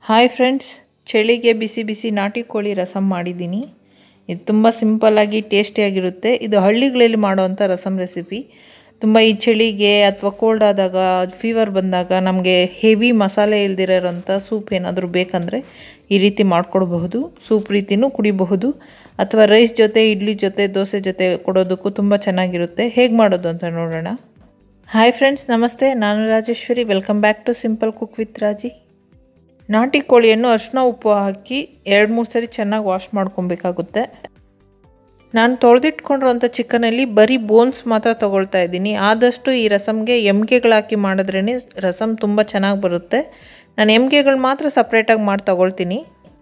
hi friends ಚಳಿಗೆ ಬಿಸಿ ಬಿಸಿ ನಾಟಿ ಕೋಳಿ ರಸಮ್ ಮಾಡಿದ್ದೀನಿ ಇದು ತುಂಬ ಸಿಂಪಲ್ಲಾಗಿ ಟೇಸ್ಟಿಯಾಗಿರುತ್ತೆ ಇದು ಹಳ್ಳಿಗಳಲ್ಲಿ ಮಾಡುವಂಥ ರಸಮ್ ರೆಸಿಪಿ ತುಂಬ ಈ ಚಳಿಗೆ ಅಥವಾ ಕೋಲ್ಡ್ ಆದಾಗ ಫೀವರ್ ಬಂದಾಗ ನಮಗೆ ಹೆವಿ ಮಸಾಲೆ ಇಲ್ದಿರೋಂಥ ಸೂಪ್ ಏನಾದರೂ ಬೇಕಂದರೆ ಈ ರೀತಿ ಮಾಡ್ಕೊಡ್ಬಹುದು ಸೂಪ್ ರೀತಿನೂ ಕುಡಿಬಹುದು ಅಥವಾ ರೈಸ್ ಜೊತೆ ಇಡ್ಲಿ ಜೊತೆ ದೋಸೆ ಜೊತೆ ಕೊಡೋದಕ್ಕೂ ತುಂಬ ಚೆನ್ನಾಗಿರುತ್ತೆ ಹೇಗೆ ಮಾಡೋದು ಅಂತ ನೋಡೋಣ ಹಾಯ್ ಫ್ರೆಂಡ್ಸ್ ನಮಸ್ತೆ ನಾನು Rajeshwari welcome back to simple cook with Raji ನಾಟಿ ಕೋಳಿಯನ್ನು ಅರಿಶಿನ ಉಪ್ಪು ಹಾಕಿ ಎರಡು ಮೂರು ಸರಿ ಚೆನ್ನಾಗಿ ವಾಶ್ ಮಾಡ್ಕೊಬೇಕಾಗುತ್ತೆ ನಾನು ತೊಳೆದಿಟ್ಕೊಂಡಿರೋಂಥ ಚಿಕನಲ್ಲಿ ಬರೀ ಬೋನ್ಸ್ ಮಾತ್ರ ತೊಗೊಳ್ತಾ ಇದ್ದೀನಿ ಆದಷ್ಟು ಈ ರಸಮ್ಗೆ ಎಮ್ಗೆಗಳು ಹಾಕಿ ಮಾಡಿದ್ರೇ ರಸಮ್ ತುಂಬ ಚೆನ್ನಾಗಿ ಬರುತ್ತೆ ನಾನು ಎಮ್ಗೆಗಳು ಮಾತ್ರ ಸಪ್ರೇಟಾಗಿ ಮಾಡಿ ತೊಗೊಳ್ತೀನಿ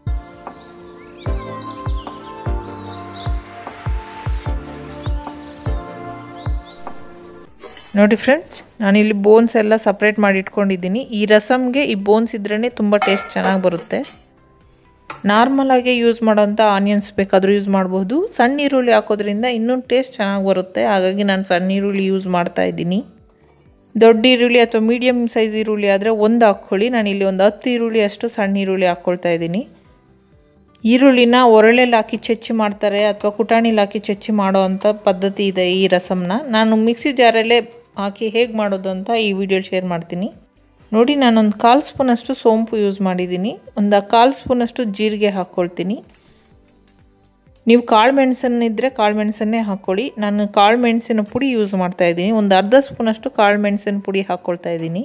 ನೋಡಿ ಫ್ರೆಂಡ್ಸ್ ನಾನಿಲ್ಲಿ ಬೋನ್ಸ್ ಎಲ್ಲ ಸಪ್ರೇಟ್ ಮಾಡಿ ಇಟ್ಕೊಂಡಿದ್ದೀನಿ ಈ ರಸಮ್ಗೆ ಈ ಬೋನ್ಸ್ ಇದ್ರೇ ತುಂಬ ಟೇಸ್ಟ್ ಚೆನ್ನಾಗಿ ಬರುತ್ತೆ ನಾರ್ಮಲಾಗಿ ಯೂಸ್ ಮಾಡೋಂಥ ಆನಿಯನ್ಸ್ ಬೇಕಾದರೂ ಯೂಸ್ ಮಾಡ್ಬೋದು ಸಣ್ಣ ಈರುಳ್ಳಿ ಹಾಕೋದ್ರಿಂದ ಇನ್ನೂ ಟೇಸ್ಟ್ ಚೆನ್ನಾಗಿ ಬರುತ್ತೆ ಹಾಗಾಗಿ ನಾನು ಸಣ್ಣ ಈರುಳ್ಳಿ ಯೂಸ್ ಮಾಡ್ತಾ ಇದ್ದೀನಿ ದೊಡ್ಡ ಈರುಳ್ಳಿ ಅಥವಾ ಮೀಡಿಯಮ್ ಸೈಜ್ ಈರುಳ್ಳಿ ಆದರೆ ಒಂದು ಹಾಕ್ಕೊಳ್ಳಿ ನಾನು ಇಲ್ಲಿ ಒಂದು ಹತ್ತು ಈರುಳ್ಳಿ ಅಷ್ಟು ಸಣ್ಣ ಈರುಳ್ಳಿ ಹಾಕ್ಕೊಳ್ತಾ ಇದ್ದೀನಿ ಈರುಳ್ಳಿನ ಒರಳೆಲ್ಲಿ ಹಾಕಿ ಚಚ್ಚಿ ಮಾಡ್ತಾರೆ ಅಥವಾ ಕುಟಾಣಿಲಿ ಹಾಕಿ ಚಚ್ಚಿ ಮಾಡೋ ಅಂಥ ಪದ್ಧತಿ ಇದೆ ಈ ರಸಮ್ನ ನಾನು ಮಿಕ್ಸಿ ಜಾರಲ್ಲೇ ಹಾಕಿ ಹೇಗೆ ಮಾಡೋದು ಅಂತ ಈ ವಿಡಿಯೋ ಶೇರ್ ಮಾಡ್ತೀನಿ ನೋಡಿ ನಾನೊಂದು ಕಾಲು ಸ್ಪೂನಷ್ಟು ಸೋಂಪು ಯೂಸ್ ಮಾಡಿದ್ದೀನಿ ಒಂದು ಕಾಲು ಸ್ಪೂನಷ್ಟು ಜೀರಿಗೆ ಹಾಕ್ಕೊಳ್ತೀನಿ ನೀವು ಕಾಳು ಮೆಣಸನ್ನು ಇದ್ದರೆ ಕಾಳು ಮೆಣಸನ್ನೇ ಹಾಕ್ಕೊಳ್ಳಿ ನಾನು ಕಾಳು ಮೆಣಸಿನ ಪುಡಿ ಯೂಸ್ ಮಾಡ್ತಾ ಇದ್ದೀನಿ ಒಂದು ಅರ್ಧ ಸ್ಪೂನಷ್ಟು ಕಾಳು ಮೆಣಸಿನ ಪುಡಿ ಹಾಕ್ಕೊಳ್ತಾ ಇದ್ದೀನಿ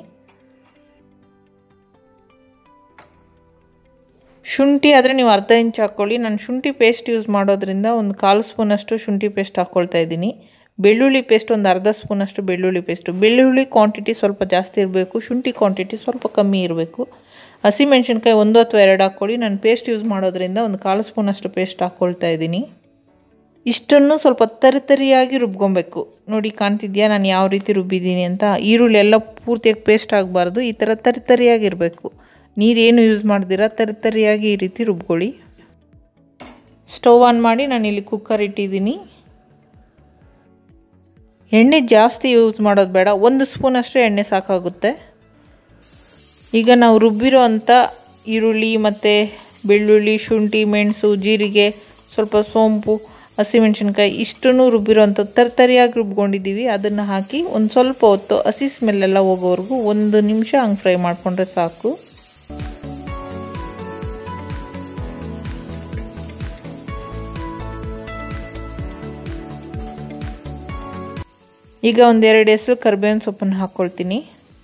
ಶುಂಠಿ ಆದರೆ ನೀವು ಅರ್ಧ ಇಂಚ್ ಹಾಕ್ಕೊಳ್ಳಿ ನಾನು ಶುಂಠಿ ಪೇಸ್ಟ್ ಯೂಸ್ ಮಾಡೋದ್ರಿಂದ ಒಂದು ಕಾಲು ಸ್ಪೂನಷ್ಟು ಶುಂಠಿ ಪೇಸ್ಟ್ ಹಾಕ್ಕೊಳ್ತಾ ಇದ್ದೀನಿ ಬೆಳ್ಳುಳ್ಳಿ ಪೇಸ್ಟ್ ಒಂದು ಅರ್ಧ ಸ್ಪೂನಷ್ಟು ಬೆಳ್ಳುಳ್ಳಿ ಪೇಸ್ಟು ಬೆಳ್ಳುಳ್ಳಿ ಕ್ವಾಂಟಿಟಿ ಸ್ವಲ್ಪ ಜಾಸ್ತಿ ಇರಬೇಕು ಶುಂಠಿ ಕ್ವಾಂಟಿಟಿ ಸ್ವಲ್ಪ ಕಮ್ಮಿ ಇರಬೇಕು ಹಸಿಮೆಣ್ಸಿನ್ಕಾಯಿ ಒಂದು ಅಥವಾ ಎರಡು ಹಾಕ್ಕೊಳ್ಳಿ ನಾನು ಪೇಸ್ಟ್ ಯೂಸ್ ಮಾಡೋದ್ರಿಂದ ಒಂದು ಕಾಲು ಸ್ಪೂನಷ್ಟು ಪೇಸ್ಟ್ ಹಾಕ್ಕೊಳ್ತಾ ಇದ್ದೀನಿ ಇಷ್ಟನ್ನು ಸ್ವಲ್ಪ ತರಿತರಿಯಾಗಿ ರುಬ್ಕೊಬೇಕು ನೋಡಿ ಕಾಣ್ತಿದ್ಯಾ ನಾನು ಯಾವ ರೀತಿ ರುಬ್ಬಿದ್ದೀನಿ ಅಂತ ಈರುಳ್ಳಿ ಎಲ್ಲ ಪೂರ್ತಿಯಾಗಿ ಪೇಸ್ಟ್ ಆಗಬಾರ್ದು ಈ ಥರ ತರಿತರಿಯಾಗಿರಬೇಕು ನೀರೇನು ಯೂಸ್ ಮಾಡ್ದಿರ ತರಿತರಿಯಾಗಿ ಈ ರೀತಿ ರುಬ್ಕೊಳ್ಳಿ ಸ್ಟವ್ ಆನ್ ಮಾಡಿ ನಾನು ಇಲ್ಲಿ ಕುಕ್ಕರ್ ಇಟ್ಟಿದ್ದೀನಿ ಎಣ್ಣೆ ಜಾಸ್ತಿ ಯೂಸ್ ಮಾಡೋದು ಬೇಡ ಒಂದು ಸ್ಪೂನಷ್ಟು ಎಣ್ಣೆ ಸಾಕಾಗುತ್ತೆ ಈಗ ನಾವು ರುಬ್ಬಿರೋ ಅಂಥ ಈರುಳ್ಳಿ ಮತ್ತು ಬೆಳ್ಳುಳ್ಳಿ ಶುಂಠಿ ಮೆಣಸು ಜೀರಿಗೆ ಸ್ವಲ್ಪ ಸೋಂಪು ಹಸಿಮೆಣ್ಸಿನ್ಕಾಯಿ ಇಷ್ಟನ್ನು ರುಬ್ಬಿರೋ ಅಂಥ ತರ್ತರಿಯಾಗಿ ರುಬ್ಕೊಂಡಿದ್ದೀವಿ ಅದನ್ನು ಹಾಕಿ ಒಂದು ಸ್ವಲ್ಪ ಹೊತ್ತು ಹಸಿ ಸ್ಮೆಲ್ಲೆಲ್ಲ ಹೋಗೋವರೆಗೂ ಒಂದು ನಿಮಿಷ ಹಂಗೆ ಫ್ರೈ ಮಾಡಿಕೊಂಡ್ರೆ ಸಾಕು ಈಗ ಒಂದೆರಡು ಹೆಸರು ಕರಿಬೇವಿನ ಸೊಪ್ಪನ್ನು ಹಾಕ್ಕೊಳ್ತೀನಿ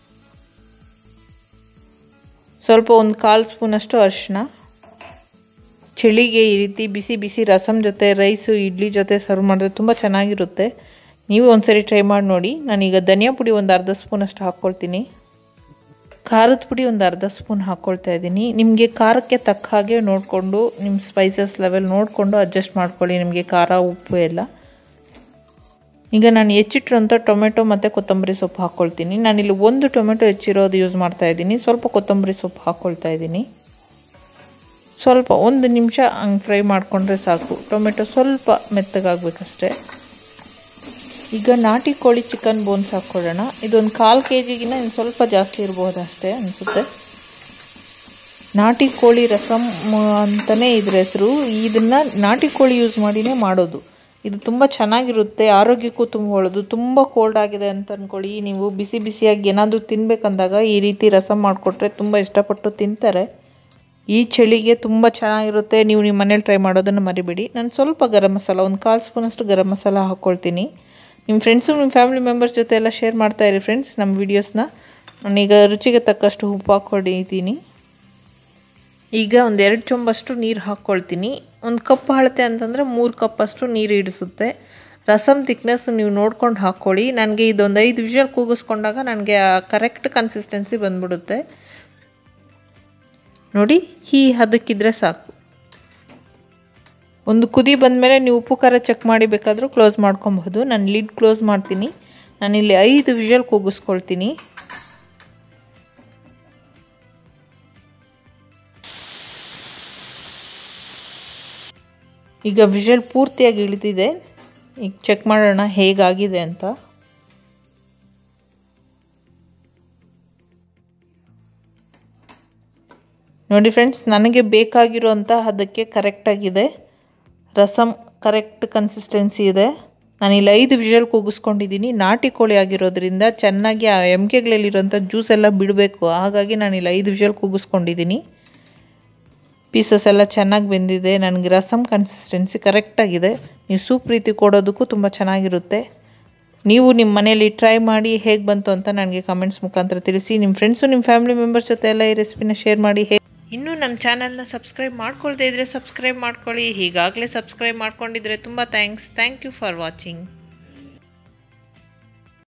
ಸ್ವಲ್ಪ ಒಂದು ಕಾಲು ಸ್ಪೂನಷ್ಟು ಅರಿಶಿನ ಚಳಿಗೆ ಈ ರೀತಿ ಬಿಸಿ ಬಿಸಿ ರಸಮ್ ಜೊತೆ ರೈಸು ಇಡ್ಲಿ ಜೊತೆ ಸರ್ವ್ ಮಾಡಿದ್ರೆ ತುಂಬ ಚೆನ್ನಾಗಿರುತ್ತೆ ನೀವು ಒಂದ್ಸರಿ ಟ್ರೈ ಮಾಡಿ ನೋಡಿ ನಾನೀಗ ಧನಿಯಾ ಪುಡಿ ಒಂದು ಅರ್ಧ ಸ್ಪೂನಷ್ಟು ಹಾಕ್ಕೊಳ್ತೀನಿ ಖಾರದ ಪುಡಿ ಒಂದು ಅರ್ಧ ಸ್ಪೂನ್ ಹಾಕ್ಕೊಳ್ತಾ ಇದ್ದೀನಿ ನಿಮಗೆ ಖಾರಕ್ಕೆ ತಕ್ಕ ಹಾಗೆ ನೋಡಿಕೊಂಡು ನಿಮ್ಮ ಸ್ಪೈಸಸ್ ಲೆವೆಲ್ ನೋಡಿಕೊಂಡು ಅಡ್ಜಸ್ಟ್ ಮಾಡ್ಕೊಳ್ಳಿ ನಿಮಗೆ ಖಾರ ಉಪ್ಪು ಎಲ್ಲ ಈಗ ನಾನು ಹೆಚ್ಚಿಟ್ಟಿರೋಂಥ ಟೊಮೆಟೊ ಮತ್ತು ಕೊತ್ತಂಬರಿ ಸೊಪ್ಪು ಹಾಕ್ಕೊಳ್ತೀನಿ ನಾನಿಲ್ಲಿ ಒಂದು ಟೊಮೆಟೊ ಹೆಚ್ಚಿರೋದು ಯೂಸ್ ಮಾಡ್ತಾ ಇದ್ದೀನಿ ಸ್ವಲ್ಪ ಕೊತ್ತಂಬರಿ ಸೊಪ್ಪು ಹಾಕ್ಕೊಳ್ತಾ ಇದ್ದೀನಿ ಸ್ವಲ್ಪ ಒಂದು ನಿಮಿಷ ಹಂಗೆ ಫ್ರೈ ಮಾಡಿಕೊಂಡ್ರೆ ಸಾಕು ಟೊಮೆಟೊ ಸ್ವಲ್ಪ ಮೆತ್ತಗಾಗಬೇಕಷ್ಟೆ ಈಗ ನಾಟಿ ಕೋಳಿ ಚಿಕನ್ ಬೋನ್ಸ್ ಹಾಕ್ಕೊಳ್ಳೋಣ ಇದೊಂದು ಕಾಲು ಕೆ ಜಿಗಿನ ಇನ್ನು ಸ್ವಲ್ಪ ಜಾಸ್ತಿ ಇರ್ಬೋದು ಅಷ್ಟೇ ಅನಿಸುತ್ತೆ ನಾಟಿ ಕೋಳಿ ರಸಮ್ ಅಂತಲೇ ಇದ್ರ ಹೆಸರು ಇದನ್ನು ನಾಟಿ ಕೋಳಿ ಯೂಸ್ ಮಾಡಿನೇ ಮಾಡೋದು ಇದು ತುಂಬ ಚೆನ್ನಾಗಿರುತ್ತೆ ಆರೋಗ್ಯಕ್ಕೂ ತುಂಬ ಒಳ್ಳೆಯದು ತುಂಬ ಕೋಲ್ಡ್ ಆಗಿದೆ ಅಂತ ಅಂದ್ಕೊಳ್ಳಿ ನೀವು ಬಿಸಿ ಬಿಸಿಯಾಗಿ ಏನಾದರೂ ತಿನ್ನಬೇಕಂದಾಗ ಈ ರೀತಿ ರಸಮ್ ಮಾಡಿಕೊಟ್ರೆ ತುಂಬ ಇಷ್ಟಪಟ್ಟು ತಿಂತಾರೆ ಈ ಚಳಿಗೆ ತುಂಬ ಚೆನ್ನಾಗಿರುತ್ತೆ ನೀವು ನಿಮ್ಮ ಮನೇಲಿ ಟ್ರೈ ಮಾಡೋದನ್ನು ಮರಿಬೇಡಿ ನಾನು ಸ್ವಲ್ಪ ಗರಂ ಮಸಾಲ ಒಂದು ಕಾಲು ಸ್ಪೂನಷ್ಟು ಗರಂ ಮಸಾಲ ಹಾಕ್ಕೊಳ್ತೀನಿ ನಿಮ್ಮ ಫ್ರೆಂಡ್ಸು ನಿಮ್ಮ ಫ್ಯಾಮಿಲಿ ಮೆಂಬರ್ಸ್ ಜೊತೆ ಎಲ್ಲ ಶೇರ್ ಮಾಡ್ತಾಯಿರಿ ಫ್ರೆಂಡ್ಸ್ ನಮ್ಮ ವೀಡಿಯೋಸ್ನ ನಾನೀಗ ರುಚಿಗೆ ತಕ್ಕಷ್ಟು ಉಪ್ಪು ಹಾಕ್ಕೊಂಡಿದ್ದೀನಿ ಈಗ ಒಂದು ಎರಡು ಚೊಂಬಷ್ಟು ನೀರು ಹಾಕ್ಕೊಳ್ತೀನಿ ಒಂದು ಕಪ್ ಅಳತೆ ಅಂತಂದರೆ ಮೂರು ಕಪ್ಪಷ್ಟು ನೀರು ಇಡಿಸುತ್ತೆ ರಸಮ್ ಥಿಕ್ನೆಸ್ ನೀವು ನೋಡ್ಕೊಂಡು ಹಾಕ್ಕೊಳ್ಳಿ ನನಗೆ ಇದೊಂದು ಐದು ವಿಷಲ್ ಕೂಗಿಸ್ಕೊಂಡಾಗ ನನಗೆ ಕರೆಕ್ಟ್ ಕನ್ಸಿಸ್ಟೆನ್ಸಿ ಬಂದ್ಬಿಡುತ್ತೆ ನೋಡಿ ಈ ಹದಕ್ಕಿದ್ರೆ ಸಾಕು ಒಂದು ಕುದಿ ಬಂದಮೇಲೆ ನೀವು ಉಪ್ಪು ಖಾರ ಚೆಕ್ ಮಾಡಿ ಬೇಕಾದರೂ ಕ್ಲೋಸ್ ಮಾಡ್ಕೊಬಹುದು ನಾನು ಲಿಡ್ ಕ್ಲೋಸ್ ಮಾಡ್ತೀನಿ ನಾನಿಲ್ಲಿ ಐದು ವಿಷಲ್ ಕೂಗಿಸ್ಕೊಳ್ತೀನಿ ಈಗ ವಿಷಲ್ ಪೂರ್ತಿಯಾಗಿ ಇಳಿದಿದೆ ಈಗ ಚೆಕ್ ಮಾಡೋಣ ಹೇಗಾಗಿದೆ ಅಂತ ನೋಡಿ ಫ್ರೆಂಡ್ಸ್ ನನಗೆ ಬೇಕಾಗಿರೋಂಥ ಅದಕ್ಕೆ ಕರೆಕ್ಟಾಗಿದೆ ರಸಮ್ ಕರೆಕ್ಟ್ ಕನ್ಸಿಸ್ಟೆನ್ಸಿ ಇದೆ ನಾನಿಲ್ಲಿ ಐದು ವಿಷಲ್ ಕೂಗಿಸ್ಕೊಂಡಿದ್ದೀನಿ ನಾಟಿ ಕೋಳಿ ಆಗಿರೋದ್ರಿಂದ ಚೆನ್ನಾಗಿ ಆ ಎಮ್ಕೆಗಳಲ್ಲಿರೋಂಥ ಜ್ಯೂಸ್ ಎಲ್ಲ ಬಿಡಬೇಕು ಹಾಗಾಗಿ ನಾನಿಲ್ಲಿ ಐದು ವಿಷಲ್ ಕೂಗಿಸ್ಕೊಂಡಿದ್ದೀನಿ ಪೀಸಸ್ ಎಲ್ಲ ಚೆನ್ನಾಗಿ ಬೆಂದಿದೆ ನನಗೆ ರಸಮ್ ಕನ್ಸಿಸ್ಟೆನ್ಸಿ ಕರೆಕ್ಟಾಗಿದೆ ನೀವು ಸೂಪ್ ರೀತಿ ಕೊಡೋದಕ್ಕೂ ತುಂಬ ಚೆನ್ನಾಗಿರುತ್ತೆ ನೀವು ನಿಮ್ಮ ಮನೆಯಲ್ಲಿ ಟ್ರೈ ಮಾಡಿ ಹೇಗೆ ಬಂತು ಅಂತ ನನಗೆ ಕಮೆಂಟ್ಸ್ ಮುಖಾಂತರ ತಿಳಿಸಿ ನಿಮ್ಮ ಫ್ರೆಂಡ್ಸು ನಿಮ್ಮ ಫ್ಯಾಮಿಲಿ ಮೆಂಬರ್ಸ್ ಜೊತೆ ಎಲ್ಲ ಈ ರೆಸಿಪಿನ ಶೇರ್ ಮಾಡಿ ಹೇಗೆ ಇನ್ನೂ ನಮ್ಮ ಚಾನಲ್ನ ಸಬ್ಸ್ಕ್ರೈಬ್ ಮಾಡ್ಕೊಳ್ದೇ ಇದ್ದರೆ ಸಬ್ಸ್ಕ್ರೈಬ್ ಮಾಡ್ಕೊಳ್ಳಿ ಈಗಾಗಲೇ ಸಬ್ಸ್ಕ್ರೈಬ್ ಮಾಡ್ಕೊಂಡಿದ್ರೆ ತುಂಬ thanks thank you for watching